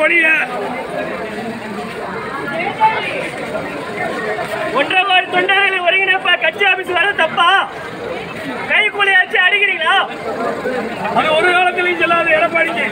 ஒழிய ஒன்றரை கோடி தொண்டர்களை ஒருங்கிணைப்பா கட்சி ஆபீஸ் வர தப்பா கை கூலியாச்சு அடிக்கிறீங்களா அது ஒரு காலத்திலையும் செல்லாத எடப்பாடிக்கு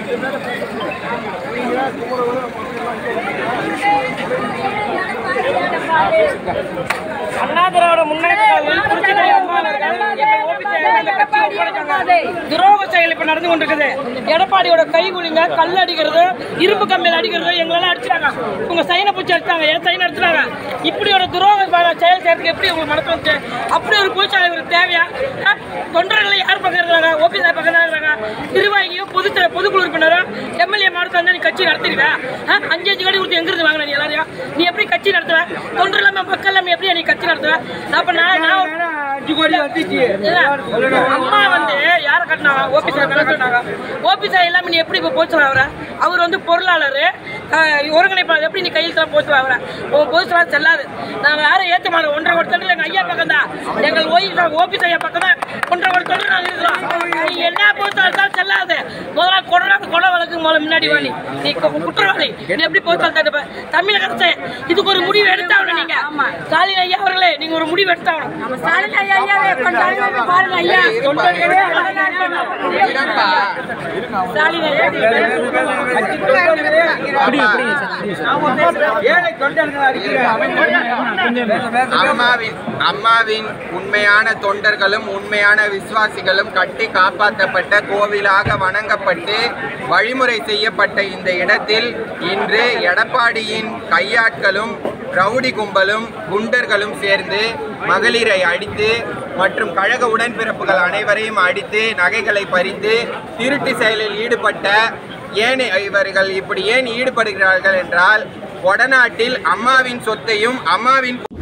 அண்ணா திராவிட முன்னேற்ற கழகம் புரட்சித் தலைவர் அம்மா அவர்கள் எங்கள் ஓபிஎஸ் ஐயா இந்த கட்சியை ஒப்படைச்சாங்க. துரோக செயல் இப்ப நடந்து கொண்டிருக்குது எடப்பாடியோட கை குலிங்க கல் அடிக்கிறது இரும்பு கம்பியில் அடிக்கிறது எங்களெல்லாம் அடிச்சாங்க உங்க சைனை பிடிச்சி அடிச்சாங்க என் சைனை அடிச்சாங்க இப்படி ஒரு துரோக ப- செயல் செய்யறதுக்கு எப்படி உங்களுக்கு மனசு வந்துச்சு அப்படி ஒரு பூச்சாலை இவருக்கு தேவையா ஆ? தொண்டர்களை யார் பக்கம் இருக்கிறாங்க ஓபிஎஸ் பக்கம் தான் இருக்கிறாங்க நிர்வாகியும் பொது பொதுக்குழு உறுப்பினரும் எம்எல்ஏ மாவட்டத்தில் இருந்தா நீ கட்சி நடத்துறீங்க ஆ? அஞ்சு அஞ்சு கோடி கொடுத்து எங்கிருந்து வாங்கின நீ எல்லாரையும் நீ எப்படி கட்சி நடத்துவ தொண்டர் இல்லாம மக்கள் இல்லாம எப்படி நீ கட்சி நடத்துவ அப்ப நான் நான் ஒரு- இல்ல, அம்மா வந்து யார கட்டினாங்க ஓபிஎஸ் சொன்னாங்க ஓபிஎஸ் இல்லாம நீ எப்படி இப்ப போச்சு அவரை அவர் வந்து பொருளாளர் ஒருங்கிணைப்பாளர் எப்படி நீ கையில் தான் போச்சு அவரை உன் போச்சுலாம் செல்லாது நாங்க யாரும் ஏத்த மாட்டோம் ஒன்றரை கோடி தொண்டு எங்க ஐயா பக்கம் தான் எங்கள் ஓய்வு ஓபிஎஸ் ஐயா பக்கம் தான் ஒன்றரை கோடி தொண்டு நாங்க இருக்கிறோம் நீ என்ன போச்சாலும் தான் செல்லாது முதல்ல கொடரா கொலை வழக்கு முதல்ல முன்னாடி வாணி நீ கு- குற்றவாளி நீ எப்படி போச்சாலும் தடுப்ப தமிழக அரசு இதுக்கு ஒரு முடிவு எடுத்தாகணும் நீங்க ஸ்டாலின் ஐயா அவர்களே நீங்க ஒரு முடிவு எடுத்தாகணும் ஸ்டாலின் ஐயா ஐயாவே கொண்டாடுங்க பாருங்க ஐயா ஸ்டாலின் ஐயா அம்மாவின் அம்மாவின் உண்மையான தொண்டர்களும் உண்மையான விசுவாசிகளும் கட்டி காப்பாற்றப்பட்ட கோவிலாக வணங்கப்பட்டு வழிமுறை செய்யப்பட்ட இந்த இடத்தில் இன்று எடப்பாடியின் கையாட்களும் ரவுடி கும்பலும் குண்டர்களும் சேர்ந்து மகளிரை அடித்து மற்றும் கழக உடன்பிறப்புகள் அனைவரையும் அடித்து நகைகளை பறித்து திருட்டு செயலில் ஈடுபட்ட ஏன் இவர்கள் இப்படி ஏன் ஈடுபடுகிறார்கள் என்றால் கொடநாட்டில் அம்மாவின் சொத்தையும் அம்மாவின்